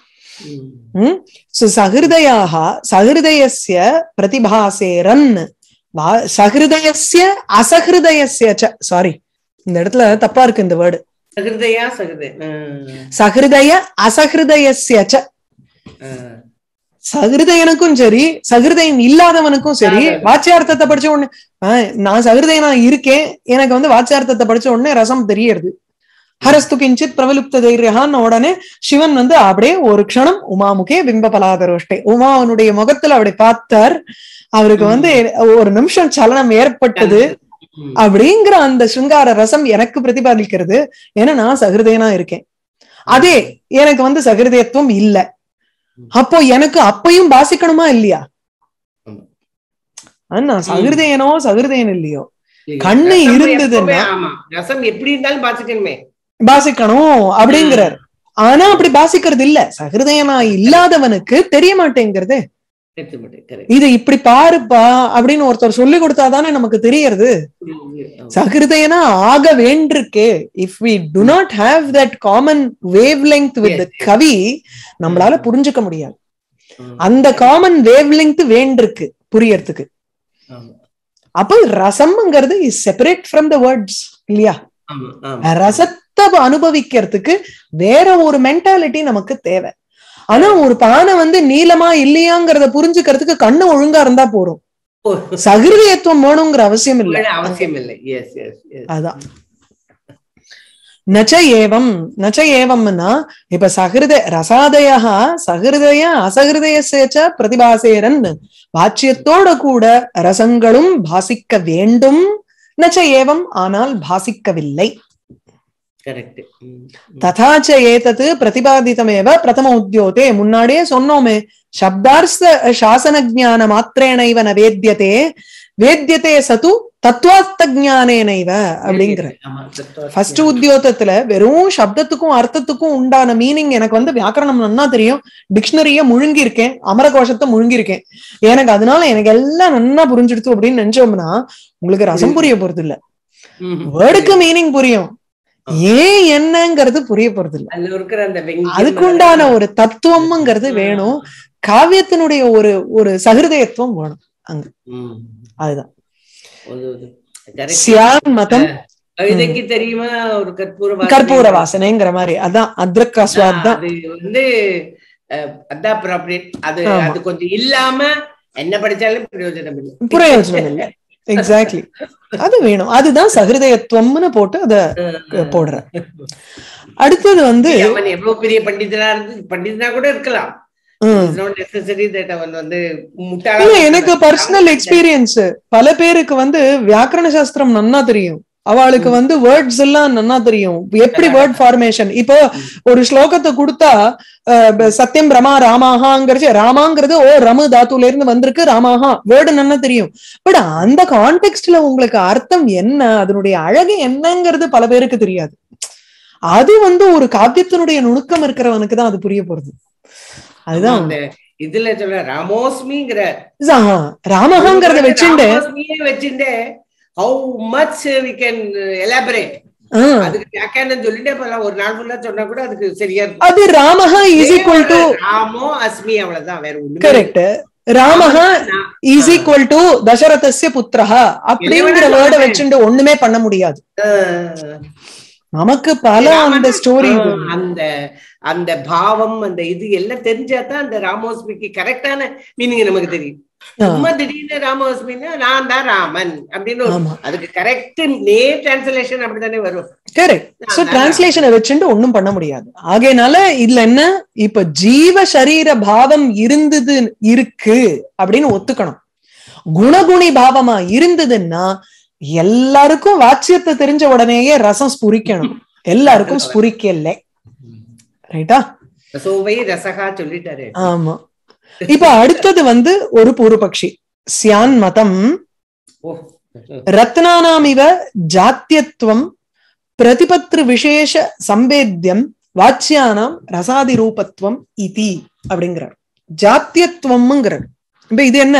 ம். ம் சோ சஹிருதயாக சஹிருதயஸ்ய பிரதிபாசேரன் வா- சஹிருதயஸ்ய அசஹிருதயஸ்ய சாரி இந்த இடத்துல தப்பா இருக்கு இந்த வேர்டு சகிருதையா சகிருதை ம். சஹிருதய அசஹிருதயஸ்ய ச. ஆ. சகிருதயனுக்கும் சரி சகிருதயன் இல்லாதவனுக்கும் சரி அதான். வாச்சியார்த்தத்தை படிச்ச உடனே ஆஹ், நான் சகிருதயனா இருக்கேன் எனக்கு வந்து வாச்சியார்த்தத்தை படிச்ச உடனே ரசம் தெரியறது ஹரஸ்து கிஞ்சித் பிரபலுப்த தைரியகான்னு உடனே சிவன் வந்து அப்படியே ஒரு க்ஷணம் உமாமுகே பிம்ப பலாதரோஷ்டே உமாவனுடைய முகத்துல அப்படி பார்த்தார் அவருக்கு வந்து ஒரு நிமிஷம் சலனம் ஏற்பட்டது ம். அப்படிங்கிற அந்த சிருங்கார ரசம் எனக்கு பிரதிபாதிக்கிறது ஏன்னா நான் சகிருதயனா இருக்கேன் அதே எனக்கு வந்து சகிருதயத்துவம் இல்ல அப்போ எனக்கு அப்பையும் பாசிக்கணுமா இல்லையா ஆமா. ஆனா, நான் சகிருதயனோ சகிருதயன் இல்லையோ இல்லையா? கண்ணு ரசம் இருந்ததுன்னா- எப்பவுமே ஆமா ரசம் எப்படி இருந்தாலும் பாத்துக்கணுமே பாசிக்கணும் அப்படிங்கிறார் ஆனா அப்படி பாசிக்கிறது இல்ல சகிருதயனா இல்லாதவனுக்கு தெரிய மாட்டேங்கிறது எடுத்து மாட்டேன் correct. இது இப்படி பாருப்பா அப்படின்னு ஒருத்தர் சொல்லி கொடுத்தாதானே நமக்கு தெரியறது ஆமா. சகிருதயனா ஆக வேண்டிருக்கு if we do not have that common wavelength with Yes, yes. கவி நம்மளால புரிஞ்சுக்க முடியாது ம். அந்த காமன் வேவ் லெங்க் வேண்டிருக்கு புரியறதுக்கு ஆமா. அப்போ ரசம்ங்கிறது is separate from the words இல்லையா ஆமா, ஆமா. ரசத்தை அனுபவிக்கிறதுக்கு வேற ஒரு மென்டாலிட்டி நமக்கு தேவை ஆனா ஒரு பானை வந்து நீளமா இல்லையாங்கிறத புரிஞ்சுக்கிறதுக்கு கண்ணு ஒழுங்கா இருந்தா போறோம் ஓ, சகிருதயத்துவம் வேணுங்கிற அவசியம் இல்ல வேற அவசியம் இல்லை எஸ் எஸ் எஸ் அதான் நச்ச ஏவம் நச்ச ஏவம்னா இப்ப சகிருத ரசாதயா சகிருதய அசகிருதயசேச்ச பிரதிபாசேரன் வாச்சியத்தோட கூட ரசங்களும் பாசிக்க வேண்டும் நச்ச ஏவம் ஆனால் பாசிக்கவில்லை கரெக்ட் ததாச்ச ஏதது பிரதிபாதிதமேவ பிரதம உத்தியோதே முன்னாடியே சொன்னோமே சப்தார்த்த சாசன ஜான மாத்திரேனைவ ந வேத்தியதே வேத்தியதே சது தத்துவார்த்த ஜானேனைவ அப்படிங்கிற ஃபர்ஸ்ட் உத்தியோகத்துல வெறும் சப்தத்துக்கும் அர்த்தத்துக்கும் உண்டான மீனிங் எனக்கு வந்து வியாக்கரணம் நன்னா தெரியும் டிக்ஷனரிய முழுங்கி இருக்கேன் அமரகோஷத்தை முழுங்கி இருக்கேன் எனக்கு அதனால எனக்கு எல்லாம் நன்னா புரிஞ்சிடுத்து அப்படின்னு நினைச்சோம்னா உங்களுக்கு ரசம் புரிய போறது இல்ல வேர்டுக்கு மீனிங் புரியும் ஏன் என்னங்கிறது புரிய போறது இல்ல அதுல இருக்கிற அந்த வெங்கியம் அதுக்குண்டான ஒரு தத்துவம்ங்கிறது வேணும் காவியத்தினுடைய ஒரு ஒரு சகிருதயத்துவம் வேணும் ம். அதுதான் அது- அது. Correct. சியான் மதம் கவிதைக்கு தெரியுமா ஒரு கற்பூர வாசனை? கற்பூர வாசனைங்கிற மாதிரி அதான் அத்ரக் ஆஸ்வாத் தான் அது வந்து அஹ், அதான் appropriate. அது ஆமா. அது கொஞ்சம் இல்லாம என்ன படிச்சாலும் பிரயோஜனம் இல்லை பிரயோஜனம் இல்லை எக்ஸாக்ட்லி அது வேணும் அதுதான் சகிருதயத்துவம்னு போட்டு அத போடுறேன் அடுத்தது வந்து அவன் எவ்வளவு பெரிய பண்டிதனா இருந்து பண்டிதனா கூட இருக்கலாம் ம். இட்ஸ் நாட் நெசசரி தட் அவன் வந்து இல்ல முட்டாளா எனக்கு பர்சனல் எக்ஸ்பீரியன்ஸ் பல பேருக்கு வந்து வியாக்கரண சாஸ்திரம் நன்னா தெரியும் அவளுக்கு ம். வந்து வேர்ட்ஸ் எல்லாம் நன்னா தெரியும் எப்படி வேர்ட் ஃபார்மேஷன் இப்போ ஒரு ஸ்லோகத்தை கொடுத்தா அஹ், ப- சத்யம் ரமா ராமாஹாங்கிறது ராமாங்கிறது ஓ ரமு தாத்துல இருந்து வந்திருக்கு ராமாஹா வேர்டு நன்னா தெரியும் பட் அந்த கான்டெக்ட்ல உங்களுக்கு அர்த்தம் என்ன அதனுடைய அழகு என்னங்கிறது பல பேருக்கு தெரியாது அது வந்து ஒரு காவியத்தினுடைய நுணுக்கம் இருக்கிறவனுக்கு தான் அது புரிய போறது அதுதான் அந்த இதுல சொல்ற ராமோஸ்மிங்கிற ஆஹா, ராமஹாங்கிறத வச்சுண்டு ராமோஸ்மியே வச்சுட்டு how much we can elaborate ஆ, அதுக்கு வியாக்கியானம் சொல்லிட்டே போலாம் ஒரு நாள் ஃபுல்லா சொன்னா கூட அதுக்கு சரியா இருக்கும் அது ராமஹா இஸ் ஈக்குவல் டு ராமோ அஸ்மி அவ்வளவுதான் வேற ஒண்ணுமே கரெக்ட் ராமஹா நான் இஸ் ஈக்குவல் டு தசரதஸ்ய புத்திரஹா அப்படிங்கிற இதை விட வேர்டை சொல்றேன். வச்சுட்டு ஒண்ணுமே பண்ண முடியாது ஆஹ் நமக்கு பல அந்த ஸ்டோரி ஆஹ் அந்த அந்த பாவம் அந்த இது எல்லாம் தெரிஞ்சாதான் அந்த ராமோஸ்மிக்கு கரெக்டான மீனிங் நமக்கு தெரியும் சும்மா திடீர்னு ராமோஸ்மின்னா நான் தான் ராமன் அப்படின்னு ஒரு- ஆமா அதுக்கு கரெக்ட் நே டிரான்ஸ்லேஷன் அப்படித்தானே வரும் கரெக்ட் சோ அதான். டிரான்ஸ்லேஷனை வச்சுட்டு ஒண்ணும் பண்ண முடியாது ஆகையினால இதுல என்ன இப்ப ஜீவ சரீர பாவம் இருந்தது இருக்கு அப்படின்னு ஒத்துக்கணும் குணகுணி பாவமா இருந்ததுன்னா எல்லாருக்கும் வாட்சியத்தை தெரிஞ்ச உடனேயே ரசம் ஸ்புரிக்கணும் எல்லாருக்கும் ஸ்புரிக்கல ரைட்டா சோவை ரசகா சொல்லிட்டாரு ஆமா இப்ப அடுத்தது வந்து ஒரு பூர்வபக்ஷி சியான் மதம் ஓ ரத்னானாமிவ ஜாத்தியத்துவம் பிரதிபத்ரு விசேஷ சம்பேத்தியம் வாச்சியானாம் ரசாதி ரூபத்துவம் இதி அப்படிங்கிறார் ஜாத்தியத்துவம்ங்கிறார் இப்ப இது என்ன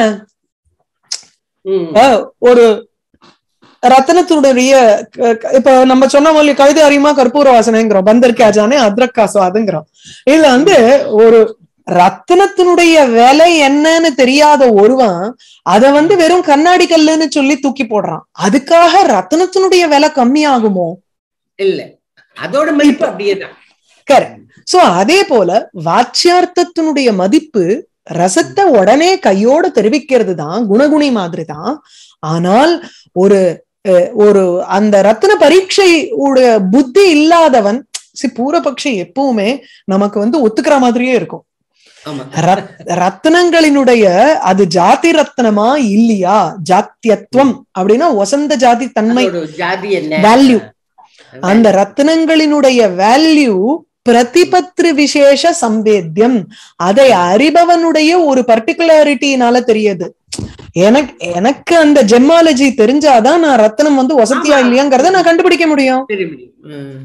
ம். அஹ், ஒரு ரத்தனத்தினுடைய க- க- இப்ப நம்ம சொன்ன மாதிரி கழுது அறியுமா கற்பூர வாசனைங்கிறோம் பந்தர் காஜானே அத்ரக்கா சுவாதுங்கிறோம் இதுல வந்து ஒரு ரத்தினத்தினுடைய விலை என்னன்னு தெரியாத ஒருவன் அத வந்து வெறும் கண்ணாடி கல்லுன்னு சொல்லி தூக்கி போடுறான் அதுக்காக ரத்தினத்தினுடைய விலை கம்மியாகுமோ இல்ல அதோட மதிப்பு அப்படியேதான் கரெக்ட் சோ அதே போல வாச்சியார்த்தத்தினுடைய மதிப்பு ரசத்தை உடனே கையோட தெரிவிக்கிறது தான் குணகுணி மாதிரி தான் ஆனால் ஒரு அஹ், ஒரு அந்த ரத்தின பரீட்சை உடைய புத்தி இல்லாதவன் சி பூரபக்ஷி எப்பவுமே நமக்கு வந்து ஒத்துக்கிற மாதிரியே இருக்கும் ஆமா ரத்- ரத்னங்களினுடைய அது ஜாதி ரத்னமா இல்லையா ஜாத்தியத்துவம் அப்படின்னா வசந்த ஜாதி தன்மை அதோட ஜாதி என்ன வேல்யூ அந்த ரத்னங்களினுடைய வேல்யூ பிரதிபத்ரு விசேஷ சம்பேத்தியம் அதை அறிபவனுடைய ஒரு பர்டிகுலாரிட்டினால தெரியுது எனக்கு எனக்கு அந்த ஜெம்மாலஜி தெரிஞ்சாதான் நான் ரத்னம் வந்து வசதியா ஆமா. இல்லையாங்கிறத நான் கண்டுபிடிக்க முடியும் தெரிய முடியும் ம்.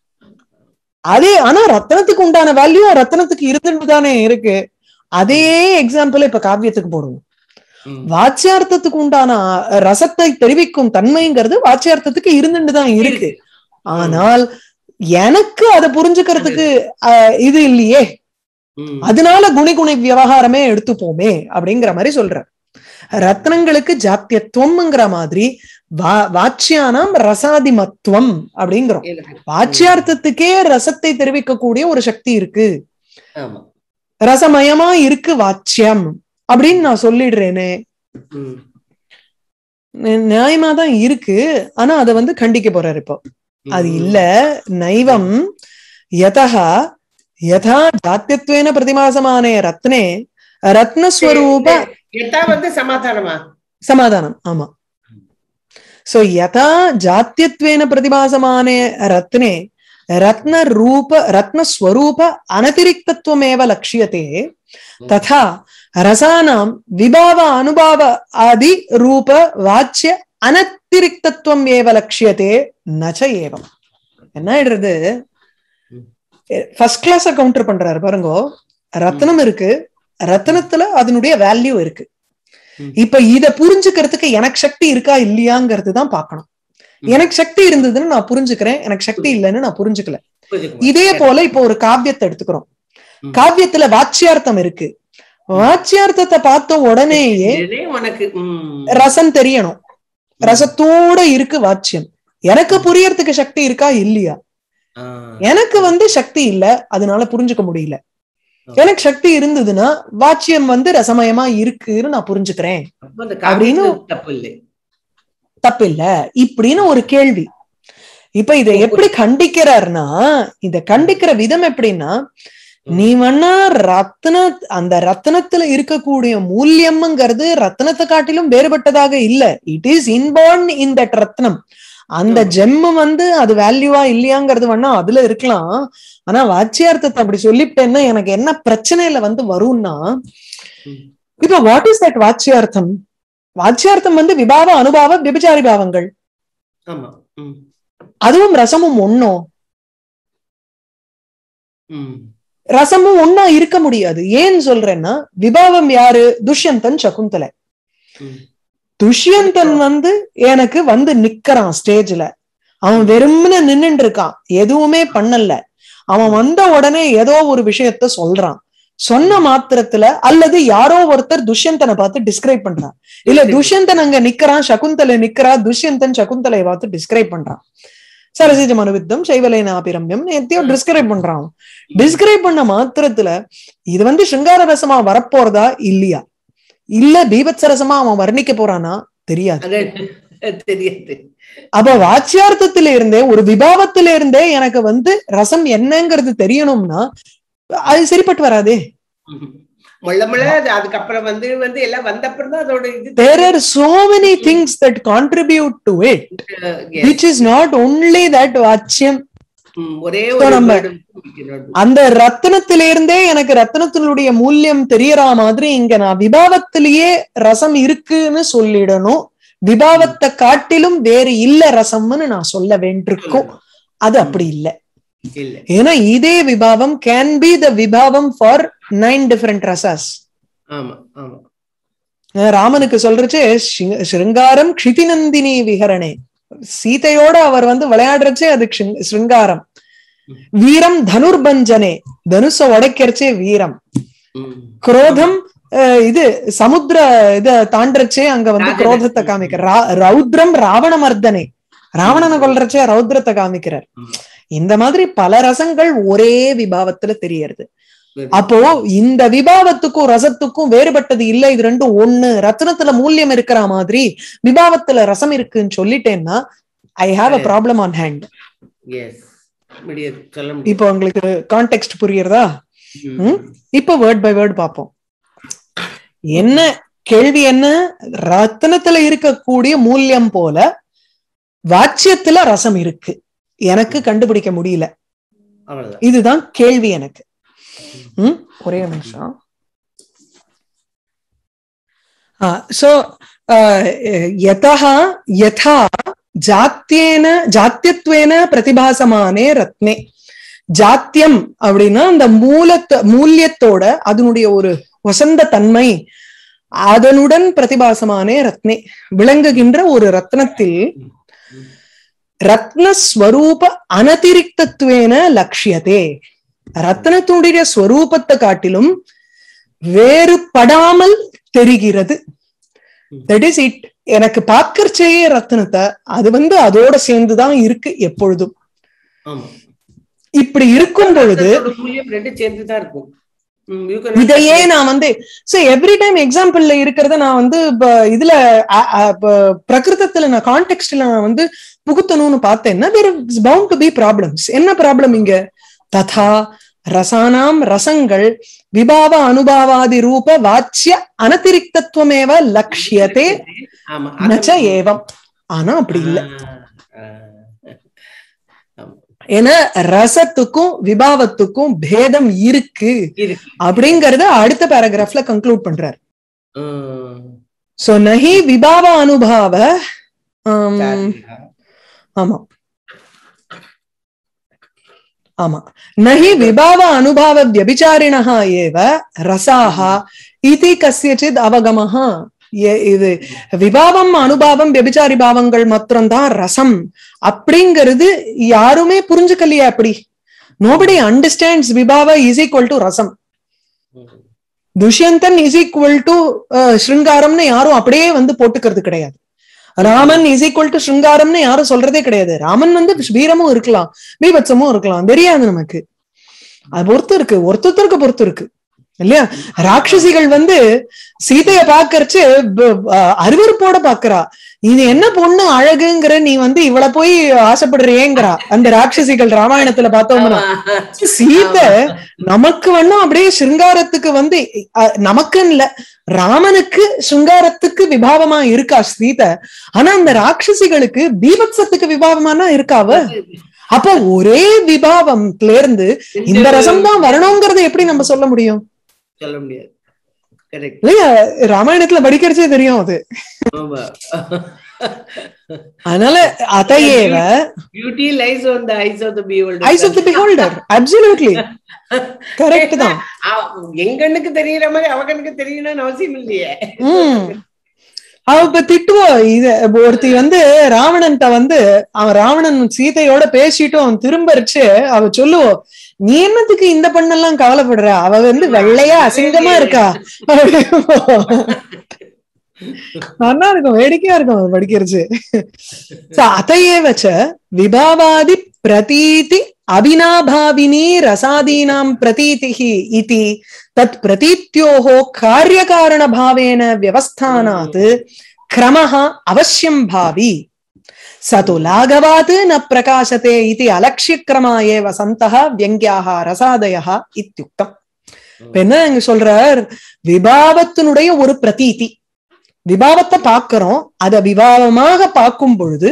அதே ஆனா ரத்னத்துக்கு உண்டான வேல்யூ ரத்னத்துக்கு இருந்துட்டு தானே இருக்கு அதே எக்ஸாம்பிள் இப்ப காவியத்துக்கு போடுவோம் ம். வாச்சியார்த்தத்துக்கு உண்டான அஹ், ரசத்தை தெரிவிக்கும் தன்மைங்கிறது வாச்சியார்த்தத்துக்கு இருந்துட்டு தான் இருக்கு ஆனால் எனக்கு அதை புரிஞ்சுக்கிறதுக்கு அஹ், இது இல்லையே ம். அதனால குணிகுணி விவகாரமே எடுத்துப்போமே அப்படிங்கிற மாதிரி சொல்ற ரத்னங்களுக்கு ஜாத்தியத்துவம்ங்கிற மாதிரி வா வாச்சியானாம் ரசாதிமத்துவம் அப்படிங்கிறோம் எனக்கு. வாச்சியார்த்தத்துக்கே ரசத்தை தெரிவிக்கக்கூடிய ஒரு சக்தி இருக்கு ஆமா ரசமயமா இருக்கு வாச்சியம் அப்படின்னு நான் சொல்லிடுறேனே ம். நி- நியாயமா தான் இருக்கு ஆனா அதை வந்து கண்டிக்க போறாரு இப்போ அது இல்ல நைவம் யதா யதா ஜாத்தியத்வேன பிரதிமாசமானே ரத்னே ரத்னஸ்வரூப எதா வந்து சமாதானமா சமாதானம் ஆமா சோ யதா ஜாத்தியத்வேன பிரதிபாசமானே ரத்னே ரத்ன ரூப ரத்னஸ்வரூப அனதிரிக்தத்துவமேவ லட்சியते ததா ரசானாம் விபாவ அனுபாவ ஆதி ரூப வாச்சிய அனத்திரிக்தத்துவம் ஏவ லட்சியते நச்ச ஏவம் என்ன ஆயிடுறது ஃபர்ஸ்ட் கிளாஸ கவுண்டர் பண்றாரு பாருங்க ரத்னம் இருக்கு ரத்னத்துல அதனுடைய வேல்யூ இருக்கு ம். இப்ப இத புரிஞ்சுக்கிறதுக்கு எனக்கு சக்தி இருக்கா இல்லையாங்கிறது தான் பார்க்கணும் ம். எனக்கு சக்தி இருந்ததுன்னு நான் புரிஞ்சுக்கிறேன் எனக்கு சக்தி இல்லைன்னு நான் புரிஞ்சுக்கல புரிஞ்சுக்குமா? இதே போல இப்போ ஒரு காவியத்தை எடுத்துக்கிறோம் ம். காவியத்துல வாச்சியார்த்தம் இருக்கு வாச்சியார்த்தத்தை பார்த்த உடனேயே இதுவே உனக்கு ம். ரசம் தெரியணும் ரசத்தோட இருக்கு வாச்சியம் எனக்கு புரியறதுக்கு சக்தி இருக்கா இல்லையா ஆ. எனக்கு வந்து சக்தி இல்ல அதனால புரிஞ்சுக்க முடியல எனக்கு சக்தி இருந்ததுன்னா வாச்சியம் வந்து ரசமயமா இருக்குன்னு நான் புரிஞ்சுக்கிறேன் அப்ப அந்த அப்படின்னு- காவியத்துல தப்பு இல்லை தப்பு இல்ல இப்படின்னு ஒரு கேள்வி இப்ப இதை எப்படி கண்டிக்கிறார்னா இத கண்டிக்கிற விதம் எப்படின்னா நீ வேணா ரத்ன அந்த ரத்னத்துல இருக்கக்கூடிய மூல்யம்ங்கிறது ரத்னத்தை காட்டிலும் வேறுபட்டதாக இல்ல it is inborn in that ரத்னம் அந்த ஆமா. ஜெம்மு வந்து அது வேல்யூவா இல்லையாங்கிறது வேணா அதுல இருக்கலாம் ஆனா வாச்சியார்த்தத்தை அப்படி சொல்லிட்டேன்னா எனக்கு என்ன பிரச்சனையில வந்து வரும்னா ம். இப்ப வாட் இஸ் தட் வாச்சியார்த்தம் வாச்சியார்த்தம் வந்து விபாவ அனுபாவ விபச்சாரி பாவங்கள் ஆமா ம் அதுவும் ரசமும் ஒண்ணும் ம் ரசமும் ஒன்னா இருக்க முடியாது ஏன் சொல்றேன்னா விபாவம் யாரு துஷ்யந்தன் சகுந்தலை ம் துஷ்யந்தன் வந்து எனக்கு வந்து நிக்கிறான் ஸ்டேஜ்ல அவன் வெறும்னு நின்னுட்டு இருக்கான் எதுவுமே பண்ணல அவன் வந்த உடனே ஏதோ ஒரு விஷயத்த சொல்றான் சொன்ன மாத்திரத்துல அல்லது யாரோ ஒருத்தர் துஷ்யந்தனை பார்த்து டிஸ்கிரைப் பண்றான் இல்ல துஷ்யந்தன் அங்க நிக்கிறான் சகுந்தலை நிக்கிறா துஷ்யந்தன் சகுந்தலையை பார்த்து டிஸ்கிரைப் பண்றான் சரசிஜ மனுவித்தம் சைவலேன அபிரம்யம் எத்தையோ டிஸ்கிரைப் பண்றான் டிஸ்கிரைப் பண்ண மாத்திரத்துல இது வந்து சிங்கார ரசமா வரப்போறதா இல்லையா இல்ல பீபத்சரசமா அவன் வர்ணிக்க போறானா தெரியாது அது தெரியாது அப்ப வாச்சியார்த்தத்தில இருந்தே ஒரு விபாவத்தில இருந்தே எனக்கு வந்து ரசம் என்னங்கிறது தெரியணும்னா அது சரிப்பட்டு வராதே ம். முள்ள முள்ள அது அதுக்கப்புறம் வந்து வந்து எல்லாம் வந்த அப்புறம் தான் அதோட இது there are so many things that contribute to it Yes. Which is not only that வாச்சியம் ம், ஒரே So ஒரு நம்ம- word வைக்கணும். அந்த ரத்தினத்திலிருந்தே எனக்கு ரத்தினத்தினுடைய மூல்யம் தெரியற மாதிரி இங்க நான் விபாவத்திலேயே ரசம் இருக்குன்னு சொல்லிடணும் விபாவத்தை காட்டிலும் வேறு இல்ல ரசம்னு நான் சொல்ல வேண்டிருக்கும் அது அப்படி இல்ல இல்ல ஏன்னா இதே விபாவம் கேன் பி த விபாவம் ஃபார் நைன் டிஃபரெண்ட் ரசாஸ் ஆமா ஆமா ராமனுக்கு சொல்றச்சு "ஸ்ருங்க- ஸ்ருங்காரம் க்ஷிதிநந்தினி விஹரணே சீதையோட அவர் வந்து விளையாடுறச்சே அது க்ஷிங்- ஸ்ருங்காரம் வீரம் தனுர்பஞ்சனே தனுச உடைக்கிறச்சே வீரம் ம். குரோதம் அஹ், இது சமுத்திர இத தாண்டறச்சே அங்க வந்து ராஜன. குரோதத்தை காமிக்கிற ரா- ரௌத்ரம் ராவண மர்தனே ராவணனை கொல்றச்சே ரௌத்ரத்தை காமிக்கிறார் ம். இந்த மாதிரி பல ரசங்கள் ஒரே விபாவத்துல தெரியறது Very அப்போ இந்த விபாவத்துக்கும் ரசத்துக்கும் வேறுபட்டது இல்ல இது ரெண்டும் ஒண்ணு ரத்னத்துல மூல்யம் இருக்கிற மாதிரி விபாவத்துல ரசம் இருக்குன்னு சொல்லிட்டேன்னா I have a Correct. Problem on hand Yes. முடியாது சொல்ல முடியாது இப்போ உங்களுக்கு கான்டெக்ட் புரியுறதா ம். இப்போ வேர்ட் பை வேர்ட் பார்ப்போம் என்ன கேள்வி என்ன ரத்னத்துல இருக்கக்கூடிய மூல்யம் போல வாச்சியத்துல ரசம் இருக்கு எனக்கு கண்டுபிடிக்க முடியல அவ்வளவுதான் இதுதான் கேள்வி எனக்கு ம், ஒரே ஒரு நிமிஷம் சோ யதா யதா ஜாத்தியேன ஜாத்தியத்வேன பிரதிபாசமானே ரத்னே ஜாத்தியம் அப்படின்னா அந்த மூலத்த மூல்யத்தோட அதனுடைய ஒரு வசந்த தன்மை அதனுடன் பிரதிபாசமானே ரத்னே விளங்குகின்ற ஒரு ரத்னத்தில் ரத்னஸ்வரூப அனதிரிக்தத்துவேன லட்சியதே ரத்னத்துடைய ஸ்வரூபத்தை காட்டிலும் வேறுபடாமல் தெரிகிறது தட் இஸ் இட் எனக்கு பார்க்கறச்சேயே ரத்னத்தை அது வந்து அதோட சேர்ந்துதான் இருக்கு எப்பொழுதும் ஆமா இப்படி இருக்கும் பொழுது அதோட மூலியம் ரெண்டு சேர்ந்து தான் இருக்கும் ம், you cannot இதையே நான் வந்து சோ எவ்ரி டைம் எக்ஸாம்பிள்ல இருக்கிறத நான் வந்து இப்ப இதுல அ- அ- இப்ப பிரகிருதத்துல நான் கான்டெக்ட்ல நான் வந்து புகுத்தணும்னு பார்த்தேன்னா there is bound to be problems என்ன ப்ராப்ளம் இங்க ததா ரசானாம் ரசங்கள் விபாவ அனுபாவாதி ரூப வாச்சிய அனதிரிக்தத்துவமேவ லட்சியதே ஆமா நச்ச ஏவம் ஆனா அப்படி இல்ல ஆ, ஆ. ஆமா. ஏன்னா ரசத்துக்கும் விபாவத்துக்கும் பேதம் இருக்கு இருக்கு. அப்படிங்கறத அடுத்த பேராகிராஃப்ல கன்க்ளூட் பண்றாரு ம். சோ நஹி விபாவ அனுபாவ ஆம், சாரியா. ஆமா ஆமா நஹி விபாவ அனுபாவ வியபிச்சாரிணः ஏவ ரசாக இதி கஸ்யச்சித் அவகமஹ எ- இது விபாவம் அனுபாவம் வியபிச்சாரி பாவங்கள் மாத்திரம்தான் ரசம் அப்படிங்கிறது யாருமே புரிஞ்சுக்கலையே அப்படி nobody understands vibhava is equal to rasam ம். துஷ்யந்தன் இஸ் ஈக்குவல் டு ஸ்ருங்காரம்னு யாரும் அப்படியே வந்து போட்டுக்கிறது கிடையாது ராமன் இஸ் ஈக்குவல் டு ஸ்ருங்காரம்னு யாரும் சொல்றதே கிடையாது ராமன் வந்து வீரமும் இருக்கலாம் பீபத்சமும் இருக்கலாம் தெரியாது நமக்கு அது பொறுத்து இருக்கு ஒருத்தருக்கு பொறுத்து இருக்கு இல்லையா ராட்சசிகள் வந்து சீதைய பாக்கறச்சு ப- அஹ் அருவருப்போட பாக்குறா இது என்ன பொண்ணு அழகுங்கிற நீ வந்து இவள போய் ஆசைப்படுறியேங்கிறா அந்த ராட்சசிகள் ராமாயணத்துல பார்த்தோம்னா ஆமா. சீதை நமக்கு வேணும் அப்படியே சிருங்காரத்துக்கு வந்து அஹ், நமக்குன்னு இல்ல ராமனுக்கு சிருங்காரத்துக்கு விபாவமா இருக்கா சீதை ஆனா அந்த ராட்சசிகளுக்கு பீபத்சத்துக்கு விபாவமானா இருக்காவ அப்ப ஒரே விபாவம்ல இருந்து இந்த ரசம் தான் வரணுங்கிறத எப்படி நம்ம சொல்ல முடியும் சொல்ல முடியாது கரெக்ட் இல்லையா ராமாயணத்துல படிக்கிறச்சே தெரியும் அது ஆமா அதனால அதையேவ beauty lies on the eyes of the beholder eyes of the beholder absolutely correct தான் என் கண்ணுக்கு தெரியற மாதிரி அவ கண்ணுக்கு தெரியணும்னு அவசியம் இல்லையே உம் அவ இப்ப திட்டுவா இது ஒருத்தி வந்து ராவணன்ட்ட வந்து அவன் ராவணன் சீதையோட பேசிட்டு அவன் திரும்பரிச்சு அவ சொல்லுவோம் நீ என்னத்துக்கு இந்த பண்ணெல்லாம் கவலைப்படுற அவ வந்து வெள்ளையா அசிங்கமா இருக்கா நல்லா இருக்கும் வேடிக்கையா இருக்கும் அது படிக்கிறது அதையே வச்ச விபாவாதி பிரதீதி அபினாபாவினி ரசாதீனாம் பிரதீதிஹி இதி தத் பிரதீத்யோः कार्यकारणभावेन व्यवस्थानात् क्रमः अवश्यं भावी स तु लाघवात् न प्रकाशते इति अलक्ष्यक्रमा एव सन्तः व्यङ्ग्याः रसादयः इत्युक्तम् இப்ப என்ன இங்க சொல்றார் விபாவத்தினுடைய ஒரு பிரதீதி விபாவத்தை பார்க்கிறோம் அத விபாவமாக பார்க்கும் பொழுது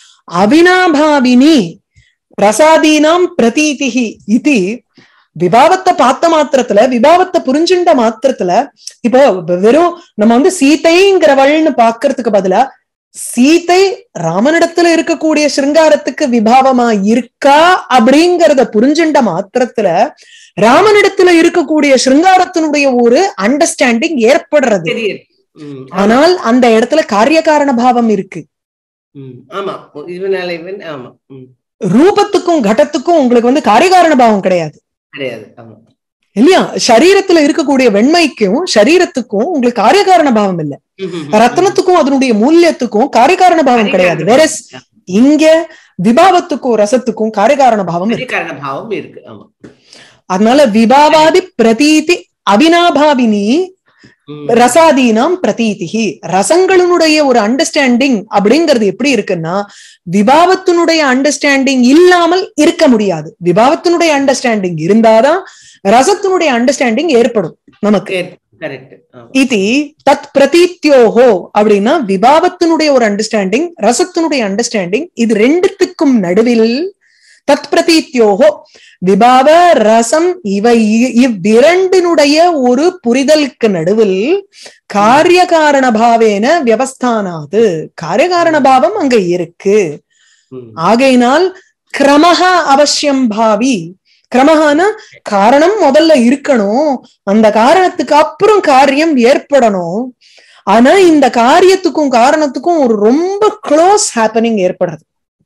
அவினாபாவினி பிரசாதீனாம் பிரதீதிஹி இது விபாவத்தை பார்த்த மாத்திரத்துல விபாவத்தை புரிஞ்சுண்ட மாத்திரத்துல இப்போ வெறும் நம்ம வந்து சீதைங்கிறவள்னு பாக்குறதுக்கு பதிலா சீதை ராமனிடத்துல இருக்கக்கூடிய சிருங்காரத்துக்கு விபாவமா இருக்கா அப்படிங்கறத புரிஞ்சுண்ட மாத்திரத்துல ராமனிடத்துல இருக்கக்கூடிய சிருங்காரத்தினுடைய ஒரு அண்டர்ஸ்டாண்டிங் ஏற்படுறது தெரியுது ம், ஆனால் அந்த இடத்துல காரிய காரண பாவம் இருக்கு ம், ஆமா இவனால இவன் ஆமா ம், ரூபத்துக்கும் கடத்துக்கும் உங்களுக்கு வந்து காரியகாரண பாவம் கிடையாது கிடையாது ஆமா இல்லையா சரீரத்துல இருக்கக்கூடிய வெண்மைக்கும் சரீரத்துக்கும் உங்களுக்கு காரியகாரண பாவம் இல்ல ம், ம், ம். ரத்னத்துக்கும் அதனுடைய மூல்யத்துக்கும் காரியகாரண பாவம் கிடையாது வேற இங்க விபாவத்துக்கும் ரசத்துக்கும் காரியகாரண பாவம் இருக்கு காரண பாவம் இருக்கு ஆமா அதனால விபாவாதி பிரதீதி அபினாபாவினி ம், ரசாதீனாம் பிரதீதிகி ரசங்களினுடைய ஒரு அண்டர்ஸ்டாண்டிங் அப்படிங்கிறது எப்படி இருக்குன்னா விபாவத்தினுடைய அண்டர்ஸ்டாண்டிங் இல்லாமல் இருக்க முடியாது விபாவத்தினுடைய அண்டர்ஸ்டாண்டிங் இருந்தாதான் ரசத்தினுடைய அண்டர்ஸ்டாண்டிங் ஏற்படும் நமக்கு கரெக்ட் ஆமா இது தத் பிரதீத்யோஹோ அப்படின்னா விபாவத்தினுடைய ஒரு அண்டர்ஸ்டாண்டிங் ரசத்தினுடைய அண்டர்ஸ்டாண்டிங் இது ரெண்டுத்துக்கும் நடுவில் தத் பிரதீத்யோஹோ விபாவ ரசம் இவை இ- இவ்விரண்டினுடைய ஒரு புரிதலுக்கு நடுவில் காரிய காரண பாவேன வியவஸ்தானாது காரிய காரண பாவம் அங்க இருக்கு ம், ஆகையினால் கிரமஹ அவசியம் பாவி கிரமஹான காரணம் முதல்ல இருக்கணும் அந்த காரணத்துக்கு அப்புறம் காரியம் ஏற்படணும் ஆனா இந்த காரியத்துக்கும் காரணத்துக்கும் ஒரு ரொம்ப க்ளோஸ் ஹேப்பனிங் ஏற்படுறது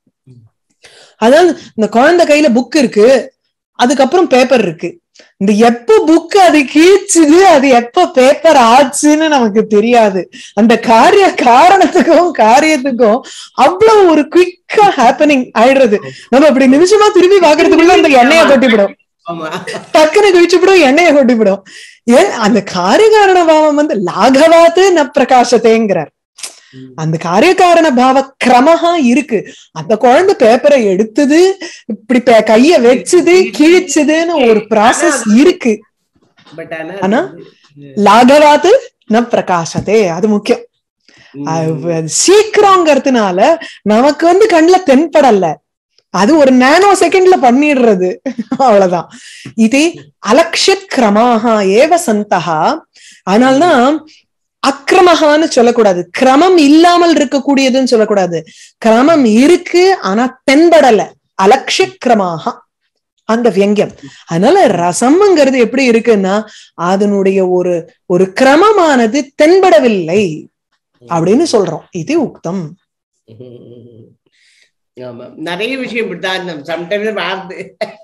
அதாவது இந்த குழந்தை கையில புக் இருக்கு அதுக்கப்புறம் பேப்பர் இருக்கு இந்த எப்ப புக் அது கீழ்ச்சுது அது எப்ப பேப்பர் ஆச்சுன்னு நமக்கு தெரியாது அந்த காரிய காரணத்துக்கும் காரியத்துக்கும் அவ்வளவு ஒரு குயிக்கா ஹேப்பனிங் ஆயிடுறது நம்ம இப்படி நிமிஷமா திரும்பி பாக்குறதுக்குள்ள அந்த எண்ணெயை கொட்டிவிடும் ஆமா டக்குன்னு குவிச்சுவிடும் எண்ணெயை கொட்டிவிடும் ஏன் அந்த காரியகாரண பாவம் வந்து லாகவாத்து ந பிரகாசத்தேங்கிறார் ம், அந்த காரியகாரண பாவ கிரமஹா இருக்கு அந்த குழந்தை பேப்பரை எடுத்தது இப்படி பே- கைய வச்சுது கிழிச்சுதுன்னு ஒரு ப்ராசஸ் இருக்கு பட் ஆனா ஆனா, அது- லாகவாத்து ந பிரகாசத்தே அது முக்கியம் ம், அது சீக்கிரங்கிறதுனால நமக்கு வந்து கண்ணுல தென்படல அது ஒரு நானோ செகண்ட்ல பண்ணிடுறது அவ்வளவுதான் இது அலட்சிய கிரமாக ஏவ சந்தகா அதனால்தான் அக்கிரமகான்னு சொல்லக்கூடாது கிரமம் இல்லாமல் இருக்கக்கூடியதுன்னு சொல்லக்கூடாது கிரமம் இருக்கு ஆனா தென்படல அலட்சிய கிரமாக அந்த வியங்கியம் அதனால ரசம்ங்கிறது எப்படி இருக்குன்னா அதனுடைய ஒரு ஒரு கிரமமானது தென்படவில்லை அப்படின்னு சொல்றோம் இது உக்தம் ம், ஆமா நிறைய விஷயம் இப்படிதான் சம்டைம்ஸ் வார்த்தை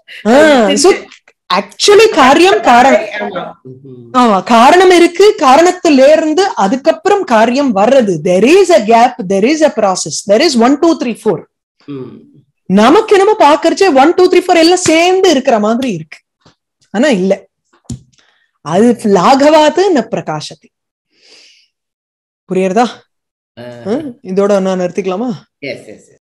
ஆக்சுவலி காரியம் காரணம் ஆமா. ம், ஆமா காரணம் இருக்கு காரணத்துல இருந்து அதுக்கப்புறம் காரியம் வர்றது there is a gap there is a process there is one two three four ம், நமக்கு என்னமோ பாக்குறச்சே ஒன் டூ த்ரீ ஃபோர் எல்லாம் சேர்ந்து இருக்கிற மாதிரி இருக்கு ஆனா இல்ல அது லாகவாத்து ந பிரகாசத்தை புரியுறதா இதோட நான் நிறுத்திக்கலாமா எஸ் எஸ்